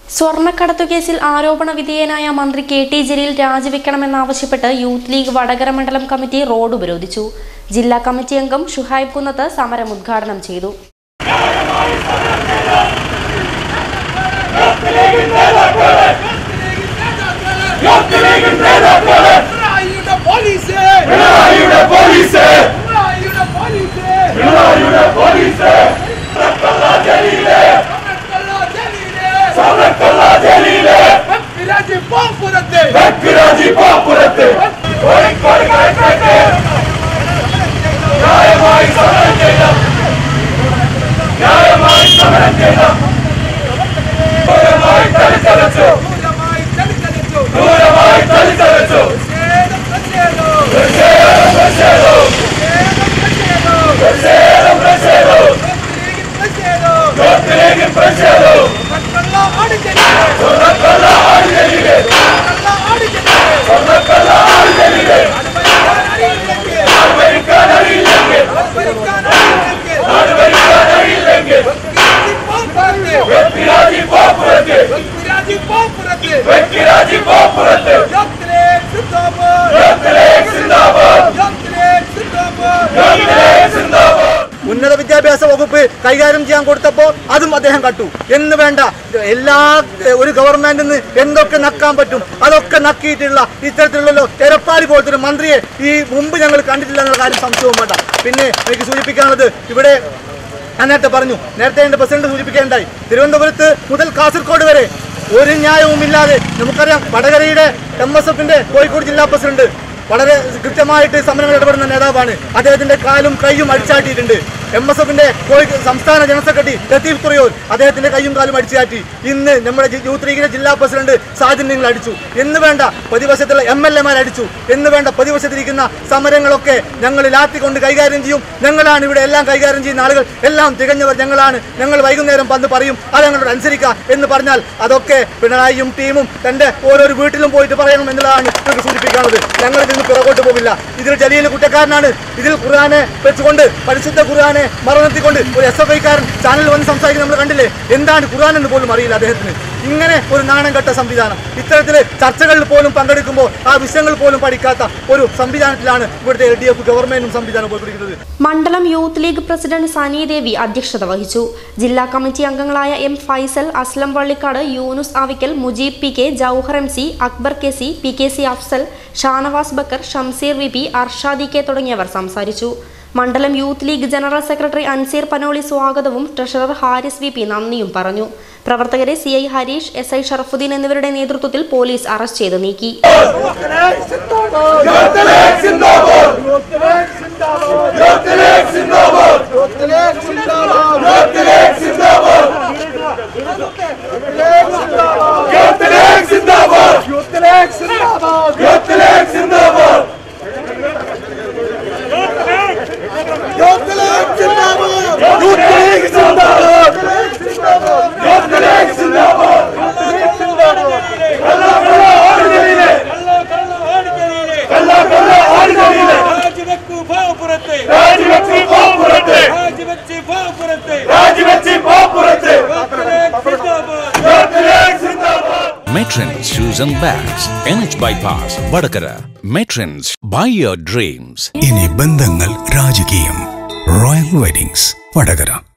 സ്വർണ്ണക്കടത്തു കേസിൽ ആരോപണ വിധേയനായ മന്ത്രി കെ ടി ജലീൽ രാജിവെക്കണമെന്നാവശ്യപ്പെട്ട് യൂത്ത് ലീഗ് വടകര മണ്ഡലം കമ്മിറ്റി റോഡ് ഉപരോധിച്ചു ജില്ലാ കമ്മിറ്റി അംഗം ഷുഹൈബ് കുന്നത്ത് സമരം ഉദ്ഘാടനം ചെയ്തു പിണറായിയുടെ പോലീസ് പിണറായിയുടെ പോലീസ് പിണറായിയുടെ പോലീസ് പിണറായിയുടെ പോലീസ് സമരക്കള്ള ജലീല് സമരക്കള്ള ജലീല് വെപ്പിരാജി പോപ്പുറത്ത് വെക്കിരാജി പാപ്പുറത്ത് കോഴിക്കോട് കളക്ടറേറ്റ് ന്യായമായി സമരം ചെയ്ത ന്യായമായി സമരം ചെയ്ത ദൂരമായി തളിച്ചതച്ചു ക്രൂരമായി ചലിച്ചടിച്ചു ദൂരമായി തളിച്ചതച്ചു പ്രതിഷേധം പ്രതിഷേധം പ്രതിഷേധം പ്രതിഷേധം പ്രതിഷേധം പ്രതിഷേധം പ്രതിഷേധം പ്രതിഷേധം യൂത്ത് ലീഗ് പ്രതിഷേധം സ്വർണ്ണക്കള്ള ആടിജലീല് സ്വർണ്ണക്കള്ള ആടിജലീല് സ്വർണ്ണക്കള്ള ആടിജലീല് സ്വർണ്ണക്കള്ള ആടിജലീല് അത് ഭരിക്കാൻ അറിയില്ലെങ്കിൽ ഭരിക്കാൻ അറിയില്ലെങ്കിൽ അത് ഭരിക്കാൻ അറിയില്ലെങ്കിൽ നാട് ഭരിക്കാൻ അറിയില്ലെങ്കിൽ വെപ്പിരാജി പോപ്പുറത്ത് വെക്കിരാജി പോപ്പുറത്ത് വെപ്പിരാജി പോപ്പുറത്ത് വെക്കിരാജി പോപ്പുറത്ത് യോത്തിലെ സിന്ദാബാദ് യൂത്ത് ലീഗ് സിന്ദാബാദ് യോത്തിലെ സിന്ദാബാദ് യൂത്ത് ലീഗ് സിന്ദാബാദ് ഉന്നത വിദ്യാഭ്യാസ വകുപ്പ് കൈകാര്യം ചെയ്യാൻ കൊടുത്തപ്പോൾ അതും അദ്ദേഹം കട്ടു എന്ന് വേണ്ട എല്ലാ ഏഹ്, ഒരു ഗവൺമെന്റിൽ നിന്ന് എന്തൊക്കെ നക്കാൻ പറ്റും അതൊക്കെ നക്കിയിട്ടുള്ള ഇത്തരത്തിലുള്ള എരപ്പാടി പോലത്തെ ഒരു മന്ത്രിയെ ഈ മുമ്പ് ഞങ്ങൾ കണ്ടിട്ടില്ല എന്നുള്ള കാര്യം സംശയവും വേണ്ട പിന്നെ എനിക്ക് സൂചിപ്പിക്കാനുള്ളത് ഇവിടെ ഞാൻ നേരത്തെ പറഞ്ഞു നേരത്തെ എൻ്റെ പ്രസിഡന്റ് സൂചിപ്പിക്കേണ്ടായി തിരുവനന്തപുരത്ത് മുതൽ കാസർഗോഡ് വരെ ഒരു ന്യായവുമില്ലാതെ നമുക്കറിയാം വടകരയുടെ എം എസ് എഫിന്റെ കോഴിക്കോട് ജില്ലാ പ്രസിഡന്റ് വളരെ കൃത്യമായിട്ട് സമരങ്ങൾ ഇടപെടുന്ന നേതാവാണ് അദ്ദേഹത്തിന്റെ കാലും കൈയും അടിച്ചാട്ടിയിട്ടുണ്ട് എം എസ് എഫിന്റെ സംസ്ഥാന ജനറൽ സെക്രട്ടറി ലത്തീഫ് തുറയൂർ അദ്ദേഹത്തിന്റെ കൈയും കാലും അടിച്ചാട്ടി ഇന്ന് നമ്മുടെ ജി- യൂത്ത് ലീഗിന്റെ ജില്ലാ പ്രസിഡന്റ് സാജിൻ നിങ്ങൾ അടിച്ചു എന്ന് വേണ്ട പ്രതിപക്ഷത്തുള്ള എം എൽ എമാർ അടിച്ചു എന്ന് വേണ്ട പ്രതിപക്ഷത്തിരിക്കുന്ന സമരങ്ങളൊക്കെ ഞങ്ങൾ ലാത്തിക്കൊണ്ട് കൈകാര്യം ചെയ്യും ഞങ്ങളാണ് ഇവിടെ എല്ലാം കൈകാര്യം ചെയ്യുന്ന ആളുകൾ എല്ലാം തികഞ്ഞവർ ഞങ്ങളാണ് ഞങ്ങൾ വൈകുന്നേരം വന്ന് പറയും അത് ഞങ്ങളോട് അനുസരിക്കുക എന്ന് പറഞ്ഞാൽ അതൊക്കെ പിണറായിയും ടീമും തന്റെ ഓരോരോ വീട്ടിലും പോയിട്ട് പറയണം എന്നുള്ളതാണ് നമുക്ക് സൂചിപ്പിക്കാനുള്ളത് ഞങ്ങൾ ഇതിൽ നിന്ന് പിറകോട്ട് പോകില്ല ഇതിൽ ജലീൽ കുറ്റക്കാരനാണ് ഇതിൽ ഖുർആനെ വെച്ചുകൊണ്ട് പരിശുദ്ധ ഖുർആനെ മറന്നെത്തിക്കൊണ്ട് ഒരു എസ് എഫ് ഐക്കാരൻ ചാനൽ വന്ന് സംസാരിക്കുന്നത് നമ്മൾ കണ്ടില്ലേ എന്താണ് ഖുർആൻ എന്ന് പോലും അറിയില്ല അദ്ദേഹത്തിന് ഇങ്ങനെ ഒരു നാണം കെട്ട സംവിധാനം ഇത്തരത്തിൽ ചർച്ചകളിൽ പോലും പങ്കെടുക്കുമ്പോൾ ആ വിഷയങ്ങൾ പോലും പഠിക്കാത്ത ഒരു സംവിധാനത്തിലാണ് ഇവിടുത്തെ എൽ ഡി എഫ് ഗവൺമെന്റും സംവിധാനം പോയിക്കൊണ്ടിരിക്കുന്നത് മണ്ഡലം യൂത്ത് ലീഗ് പ്രസിഡന്റ് സനി ദേവി അധ്യക്ഷത വഹിച്ചു ജില്ലാ കമ്മിറ്റി അംഗങ്ങളായ M Faisal Aslam Vallikkad Yunus Avikkal Mujeeb P K Jouhar M C Akbar K C P K C Afsal Shanavas Bakkar Shamseer V P Arshadi K തുടങ്ങിയവർ സംസാരിച്ചു മണ്ഡലം Youth League general secretary Anseer Panoli സ്വാഗതവും ട്രഷറർ ഹാരിസ് വി പി നന്ദിയും പറഞ്ഞു പ്രവർത്തകരെ C I Harish S I Sharafuddeen എന്നിവരുടെ നേതൃത്വത്തിൽ പോലീസ് അറസ്റ്റ് ചെയ്ത് നീക്കി യൂത്ത് ലീഗ് സിന്ദാബാദ് യൂത്ത് ലീഗ് സിന്ദാബാദ് യൂത്ത് ലീഗ് സിന്ദാബാദ് യൂത്ത് ലീഗ് സിന്ദാബാദ് യൂത്ത് ലീഗ് സിന്ദാബാദ് യൂത്ത് ലീഗ് സിന്ദാബാദ് യൂത്ത് ലീഗ് സിന്ദാബാദ് യൂത്ത് ലീഗ് സിന്ദാബാദ് കള്ള കള്ള ആടുജലീലെ കള്ള കള്ള ആടുജലീലെ രാജിവെക്കൂ ഭാവപുരത്തെ രാജിവെച്ച് പോപ്പുറത്ത് രാജിവെച്ച് ഭാവപുരത്തെ രാജിവെച്ച് പോപ്പുറത്ത് സിന്ദാബാദ് യൂത്ത് ലീഗ് സിന്ദാബാദ് Matrons Shoes and Bags, NH Bypass, Vadakara. Matrons, buy your dreams. ഇനി ബന്ധങ്ങൾ രാജകീയം റോയൽ വെഡിങ്സ് വടകര